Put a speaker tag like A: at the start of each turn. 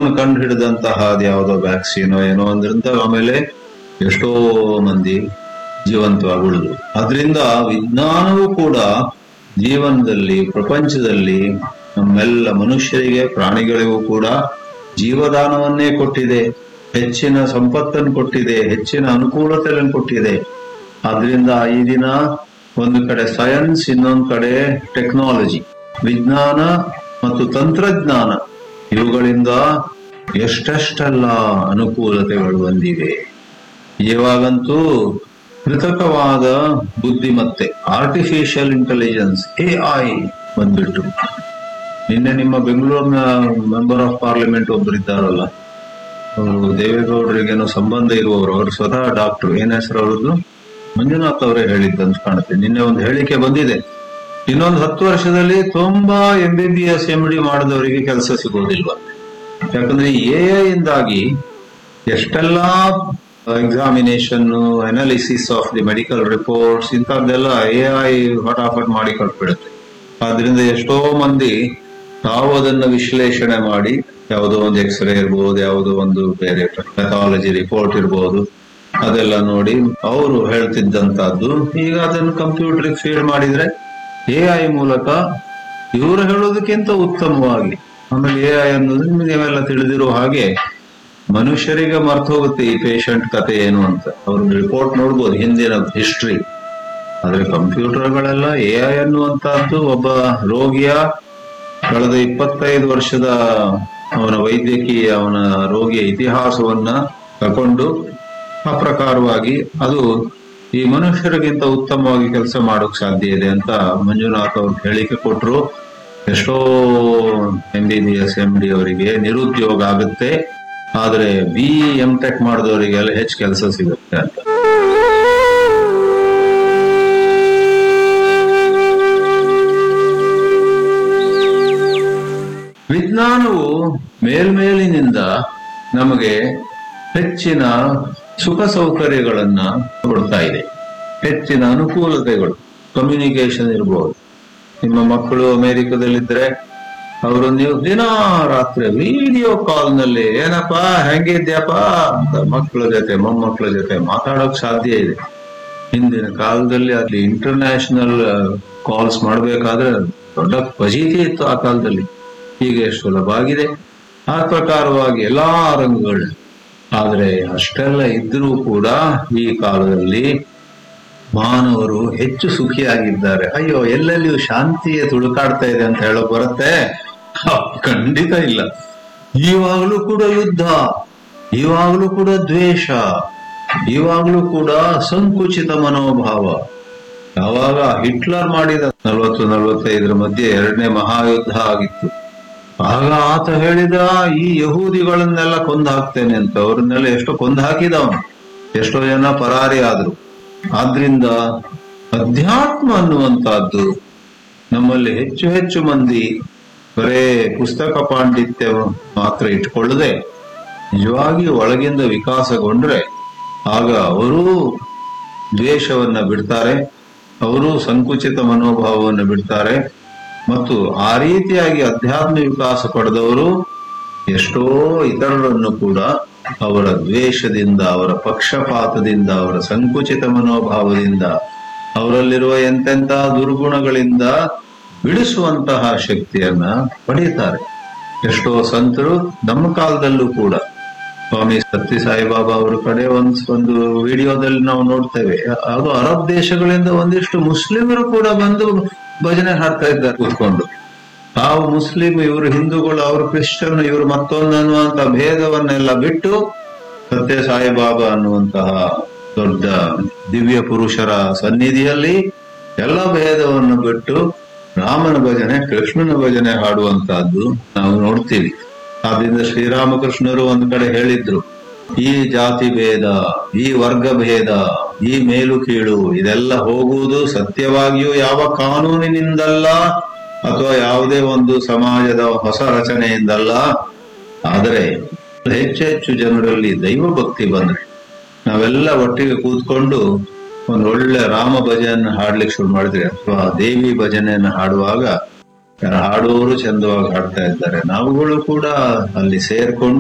A: ಅವನು ಕಂಡು ಹಿಡಿದಂತಹ ಯಾವುದೋ ವ್ಯಾಕ್ಸಿನ್ ಏನೋ ಅಂದ್ರಿಂದ ಆಮೇಲೆ ಎಷ್ಟೋ ಮಂದಿ ಜೀವಂತವಾಗಿ ಉಳಿದು ಅದರಿಂದ ವಿಜ್ಞಾನವೂ ಕೂಡ ಜೀವನದಲ್ಲಿ ಪ್ರಪಂಚದಲ್ಲಿ ನಮ್ಮೆಲ್ಲ ಮನುಷ್ಯರಿಗೆ ಪ್ರಾಣಿಗಳಿಗೂ ಕೂಡ ಜೀವದಾನವನ್ನೇ ಕೊಟ್ಟಿದೆ ಹೆಚ್ಚಿನ ಸಂಪತ್ತನ್ನು ಕೊಟ್ಟಿದೆ ಹೆಚ್ಚಿನ ಅನುಕೂಲತೆಯನ್ನು ಕೊಟ್ಟಿದೆ ಆದ್ರಿಂದ ಈ ದಿನ ಒಂದು ಕಡೆ ಸೈನ್ಸ್ ಇನ್ನೊಂದು ಕಡೆ ಟೆಕ್ನಾಲಜಿ ವಿಜ್ಞಾನ ಮತ್ತು ತಂತ್ರಜ್ಞಾನ ಇವುಗಳಿಂದ ಎಷ್ಟೆಷ್ಟೆಲ್ಲ ಅನುಕೂಲತೆಗಳು ಬಂದಿವೆ ಇವಾಗಂತೂ ಕೃತಕವಾದ ಬುದ್ಧಿಮತ್ತೆ ಆರ್ಟಿಫಿಷಿಯಲ್ ಇಂಟೆಲಿಜೆನ್ಸ್ ಎ ಐ ಬಂದ್ಬಿಟ್ಟು ನಿನ್ನೆ ನಿಮ್ಮ ಬೆಂಗಳೂರಿನ ಮೆಂಬರ್ ಆಫ್ ಪಾರ್ಲಿಮೆಂಟ್ ಒಬ್ರು ಇದ್ದಾರಲ್ಲ ಅವರು ದೇವೇಗೌಡರಿಗೇನೋ ಸಂಬಂಧ ಇರುವವರು ಅವರು ಸ್ವತಃ ಡಾಕ್ಟರ್ ಏನ್ ಹೆಸರು ಅವ್ರದ್ದು ಮಂಜುನಾಥ್ ಅವರೇ ಹೇಳಿದ್ದಂತ ಕಾಣುತ್ತೆ ನಿನ್ನೆ ಒಂದು ಹೇಳಿಕೆ ಬಂದಿದೆ ಇನ್ನೊಂದು ಹತ್ತು ವರ್ಷದಲ್ಲಿ ತುಂಬಾ M B B S M D ಮಾಡಿದವರಿಗೆ ಕೆಲಸ ಸಿಗೋದಿಲ್ವ ಯಾಕಂದ್ರೆ ಎ ಐ ಇಂದಾಗಿ ಎಷ್ಟೆಲ್ಲಾ examination analysis of the medical reports ಇಂಥದ್ದೆಲ್ಲ ಎ ಐ ಫಟಾಫಟ್ ಮಾಡಿ ಕೊಟ್ಬಿಡುತ್ತೆ ಆದ್ರಿಂದ ಎಷ್ಟೋ ಮಂದಿ ತಾವು ಅದನ್ನ ವಿಶ್ಲೇಷಣೆ ಮಾಡಿ ಯಾವುದೋ ಒಂದು ಎಕ್ಸ್ರೇ ಇರ್ಬೋದು ಯಾವುದೋ ಒಂದು ಬೇರೆ ಪೆಥಾಲಜಿ ರಿಪೋರ್ಟ್ ಇರ್ಬೋದು ಅದೆಲ್ಲ ನೋಡಿ ಅವರು ಹೇಳ್ತಿದ್ದಂತದ್ದು ಈಗ ಅದನ್ನು ಕಂಪ್ಯೂಟರ್ ಫೀಡ್ ಮಾಡಿದ್ರೆ ಎ ಐ ಮೂಲಕ ಇವರು ಹೇಳೋದಕ್ಕಿಂತ ಉತ್ತಮವಾಗಿ ಆಮೇಲೆ ಎ ಐ ಅನ್ನೋದು ನೀವೆಲ್ಲ ತಿಳಿದಿರೋ ಹಾಗೆ ಮನುಷ್ಯರಿಗೆ ಮರ್ತು ಹೋಗುತ್ತೆ ಈ ಪೇಷಂಟ್ ಕತೆ ಏನು ಅಂತ ಅವ್ರ ರಿಪೋರ್ಟ್ ನೋಡ್ಬೋದು ಹಿಂದಿನ ಹಿಸ್ಟ್ರಿ ಆದ್ರೆ ಕಂಪ್ಯೂಟರ್ಗಳೆಲ್ಲ ಎ ಐ ಅನ್ನುವಂತಹದ್ದು ಒಬ್ಬ ರೋಗಿಯ ಕಳೆದ ಇಪ್ಪತ್ತೈದು ವರ್ಷದ ಅವನ ವೈದ್ಯಕೀಯ ಅವನ ರೋಗಿಯ ಇತಿಹಾಸವನ್ನ ತಕೊಂಡು ಆ ಪ್ರಕಾರವಾಗಿ ಅದು ಈ ಮನುಷ್ಯರಿಗಿಂತ ಉತ್ತಮವಾಗಿ ಕೆಲಸ ಮಾಡೋಕ್ ಸಾಧ್ಯ ಇದೆ ಅಂತ ಮಂಜುನಾಥ್ ಅವ್ರು ಹೇಳಿಕೆ ಕೊಟ್ರು ಎಷ್ಟೋ M B B S M D ಅವರಿಗೆ ನಿರುದ್ಯೋಗ ಆಗುತ್ತೆ ಆದ್ರೆ ಬಿ ಎಂ ಟೆಕ್ ಮಾಡಿದವರಿಗೆಲ್ಲ ಹೆಚ್ಚು ಕೆಲಸ ಸಿಗುತ್ತೆ ಅಂತ ವಿಜ್ಞಾನವು ಮೇಲ್ಮೇಲಿನಿಂದ ನಮಗೆ ಹೆಚ್ಚಿನ ಸುಖ ಸೌಕರ್ಯಗಳನ್ನ ಕೊಡ್ತಾ ಇದೆ ಹೆಚ್ಚಿನ ಅನುಕೂಲತೆಗಳು ಕಮ್ಯುನಿಕೇಶನ್ ಇರ್ಬೋದು ನಿಮ್ಮ ಮಕ್ಕಳು ಅಮೆರಿಕದಲ್ಲಿದ್ರೆ ಅವರು ನೀವು ದಿನ ರಾತ್ರಿ ವಿಡಿಯೋ ಕಾಲ್ ನಲ್ಲಿ ಏನಪ್ಪ ಹೆಂಗಿದ್ಯಪ್ಪ ಅಂತ ಮಕ್ಕಳ ಜೊತೆ ಮೊಮ್ಮಕ್ಕಳ ಜೊತೆ ಮಾತಾಡೋಕ್ ಸಾಧ್ಯ ಇದೆ ಹಿಂದಿನ ಕಾಲದಲ್ಲಿ ಅಲ್ಲಿ ಇಂಟರ್ನ್ಯಾಷನಲ್ ಕಾಲ್ಸ್ ಮಾಡಬೇಕಾದ್ರೆ ದೊಡ್ಡ ಫಜೀತಿ ಇತ್ತು ಆ ಕಾಲದಲ್ಲಿ ಹೀಗೆ ಸುಲಭ ಆಗಿದೆ ಆ ಪ್ರಕಾರವಾಗಿ ಎಲ್ಲಾ ರಂಗಗಳು ಆದ್ರೆ ಅಷ್ಟೆಲ್ಲ ಇದ್ರೂ ಕೂಡ ಈ ಕಾಲದಲ್ಲಿ ಮಾನವರು ಹೆಚ್ಚು ಸುಖಿಯಾಗಿದ್ದಾರೆ ಅಯ್ಯೋ ಎಲ್ಲೆಲ್ಲಿಯೂ ಶಾಂತಿಯ ತುಳುಕಾಡ್ತಾ ಇದೆ ಅಂತ ಹೇಳಕ್ ಬರುತ್ತೆ ಖಂಡಿತ ಇಲ್ಲ ಇವಾಗಲೂ ಕೂಡ ಯುದ್ಧ ಇವಾಗಲೂ ಕೂಡ ದ್ವೇಷ ಇವಾಗಲೂ ಕೂಡ ಸಂಕುಚಿತ ಮನೋಭಾವ ಯಾವಾಗ ಹಿಟ್ಲರ್ ಮಾಡಿದ ನಲವತ್ತು ನಲವತ್ತೈದರ ಮಧ್ಯೆ ಎರಡನೇ ಮಹಾಯುದ್ಧ ಆಗಿತ್ತು ಆಗ ಆತ ಹೇಳಿದ ಈ ಯಹೂದಿಗಳನ್ನೆಲ್ಲ ಕೊಂದು ಹಾಕ್ತೇನೆ ಅಂತ ಅವ್ರನ್ನೆಲ್ಲ ಎಷ್ಟೋ ಕೊಂದು ಹಾಕಿದವನು ಎಷ್ಟೋ ಜನ ಪರಾರಿ ಆದ್ರು ಆದ್ರಿಂದ ಅಧ್ಯಾತ್ಮ ಅನ್ನುವಂತಹದ್ದು ನಮ್ಮಲ್ಲಿ ಹೆಚ್ಚು ಹೆಚ್ಚು ಮಂದಿ ಬರೇ ಪುಸ್ತಕ ಪಾಂಡಿತ್ಯ ಮಾತ್ರ ಇಟ್ಕೊಳ್ಳದೆ ನಿಜವಾಗಿ ಒಳಗಿಂದ ವಿಕಾಸಗೊಂಡ್ರೆ ಆಗ ಅವರೂ ದ್ವೇಷವನ್ನ ಬಿಡ್ತಾರೆ ಅವರು ಸಂಕುಚಿತ ಮನೋಭಾವವನ್ನು ಬಿಡ್ತಾರೆ ಮತ್ತು ಆ ರೀತಿಯಾಗಿ ಅಧ್ಯಾತ್ಮ ವಿಕಾಸ ಪಡೆದವರು ಎಷ್ಟೋ ಇತರರನ್ನು ಕೂಡ ಅವರ ದ್ವೇಷದಿಂದ ಅವರ ಪಕ್ಷಪಾತದಿಂದ ಅವರ ಸಂಕುಚಿತ ಮನೋಭಾವದಿಂದ ಅವರಲ್ಲಿರುವ ಎಂತೆಂಥ ದುರ್ಗುಣಗಳಿಂದ ಬಿಡಿಸುವಂತಹ ಶಕ್ತಿಯನ್ನ ಪಡೀತಾರೆ ಎಷ್ಟೋ ಸಂತರು ನಮ್ಮ ಕಾಲದಲ್ಲೂ ಕೂಡ ಸ್ವಾಮಿ ಸತ್ಯ ಸಾಯಿಬಾಬಾ ಅವರ ಕಡೆ ಒಂದ್ ಒಂದು ವಿಡಿಯೋದಲ್ಲಿ ನಾವು ನೋಡ್ತೇವೆ ಅದು ಅರಬ್ ದೇಶಗಳಿಂದ ಒಂದಿಷ್ಟು ಮುಸ್ಲಿಮರು ಕೂಡ ಬಂದು ಭಜನೆ ಹಾಡ್ತಾ ಇದ್ದಾರೆ ಕೂತ್ಕೊಂಡು ತಾವು ಮುಸ್ಲಿಂ ಇವರು ಹಿಂದೂಗಳು ಅವರು ಕ್ರಿಶ್ಚಿಯನ್ ಇವರು ಮತ್ತೊಂದು ಅನ್ನುವಂತ ಭೇದವನ್ನೆಲ್ಲ ಬಿಟ್ಟು ಸತ್ಯ ಸಾಯಿಬಾಬಾ ಅನ್ನುವಂತಹ ದೊಡ್ಡ ದಿವ್ಯ ಪುರುಷರ ಸನ್ನಿಧಿಯಲ್ಲಿ ಎಲ್ಲ ಭೇದವನ್ನು ಬಿಟ್ಟು ರಾಮನ ಭಜನೆ ಕೃಷ್ಣನ ಭಜನೆ ಹಾಡುವಂತಹದ್ದು ನಾವು ನೋಡ್ತೀವಿ ಆದ್ರಿಂದ ಶ್ರೀರಾಮಕೃಷ್ಣರು ಒಂದ್ ಕಡೆ ಹೇಳಿದ್ರು ಈ ಜಾತಿ ಭೇದ ಈ ವರ್ಗ ಭೇದ ಈ ಮೇಲು ಕೀಳು ಇದೆಲ್ಲ ಹೋಗುವುದು ಸತ್ಯವಾಗಿಯೂ ಯಾವ ಕಾನೂನಿನಿಂದಲ್ಲ ಅಥವಾ ಯಾವುದೇ ಒಂದು ಸಮಾಜದ ಹೊಸ ರಚನೆಯಿಂದಲ್ಲ ಆದರೆ ಹೆಚ್ಚು ಹೆಚ್ಚು ಜನರಲ್ಲಿ ದೈವ ಭಕ್ತಿ ಬಂದ್ರೆ ನಾವೆಲ್ಲ ಒಟ್ಟಿಗೆ ಕೂತ್ಕೊಂಡು ಒಂದು ಒಳ್ಳೆ ರಾಮ ಭಜನೆಯನ್ನು ಹಾಡ್ಲಿಕ್ಕೆ ಶುರು ಮಾಡಿದ್ರೆ ಅಥವಾ ದೇವಿ ಭಜನೆಯನ್ನು ಹಾಡುವಾಗ ಹಾಡುವವರು ಚಂದವಾಗಿ ಹಾಡ್ತಾ ಇದ್ದಾರೆ ನಾವುಗಳು ಕೂಡ ಅಲ್ಲಿ ಸೇರ್ಕೊಂಡು